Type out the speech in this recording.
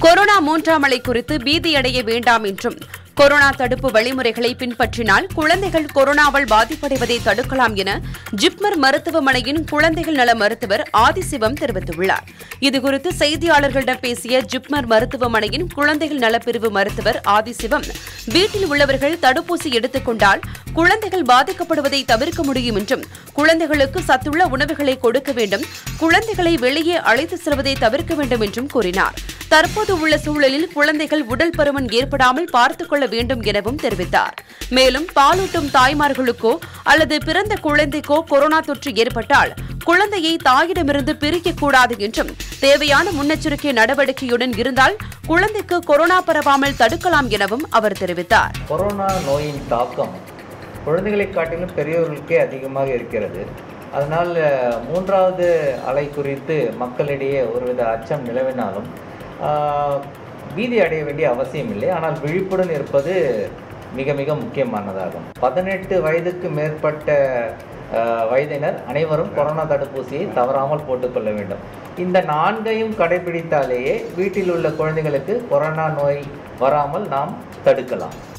corona மூன்றாம் அலை குறித்து பீதியடைய வேண்டாம் என்றும் கொரோனா தடுப்பு வழிமுறைகளை பின்பற்றினால் குழந்தைகள் கொரோனாவால் பாதிப்படைவதை தடுக்கலாம் என ஜிப்மர் மருத்துவமனையின் குழந்தைகள் நல மருத்துவர் ஆதிசிவம் தெரிவித்துள்ளார் இதுகுறித்து செய்தியாளர்களிடம் பேசிய ஜிப்மர் மருத்துவமனையின் குழந்தைகள் நலப்பிரிவு மருத்துவர் ஆதிசிவம் வீட்டில் உள்ளவர்கள் தடுப்பூசி எடுத்துக் கொண்டால் குழந்தைகள் பாதிக்கப்படுவதை தவிர்க்க முடியும் என்றும் குழந்தைகளுக்கு சத்துள்ள உணவுகளை கொடுக்க வேண்டும் குழந்தைகளை வெளியே அழைத்து செல்வதை தவிர்க்க வேண்டும் என்றும் கூறினார் தற்போது உள்ள சூழலில் குழந்தைகள் உடல் பருமன் ஏற்படாமல் பார்த்துக் கொள்ள வேண்டும் எனவும் தெரிவித்தார் மேலும் பாலூட்டும் தாய்மார்களுக்கோ அல்லது பிறந்த குழந்தைக்கோ கொரோனா தொற்று ஏற்பட்டால் குழந்தையை தாயிடமிருந்து பிரிக்கக்கூடாது என்றும் தேவையான முன்னெச்சரிக்கை நடவடிக்கையுடன் இருந்தால் குழந்தைக்கு கொரோனா பரவாமல் தடுக்கலாம் எனவும் அவர் தெரிவித்தார் கொரோனா நோயின் தாக்கம் குழந்தைகளை காட்டிலும் பெரியவர்களுக்கே அதிகமாக இருக்கிறது அதனால் அஹ், மூன்றாவது அலை குறித்து மக்களிடையே ஒருவித அச்சம் நிலவினாலும் ஆஹ், பீதி அடைய வேண்டிய அவசியம் இல்லை ஆனால் விழிப்புடன் இருப்பது மிக மிக முக்கியமானதாகும் பதினெட்டு வயதுக்கு மேற்பட்ட ஆஹ், வயதினர் அனைவரும் கொரோனா தடுப்பூசியை தவறாமல் போட்டுக்கொள்ள வேண்டும் இந்த நான்கையும் கடைபிடித்தாலேயே வீட்டில் உள்ள குழந்தைகளுக்கு கொரோனா நோய் வராமல் நாம் தடுக்கலாம்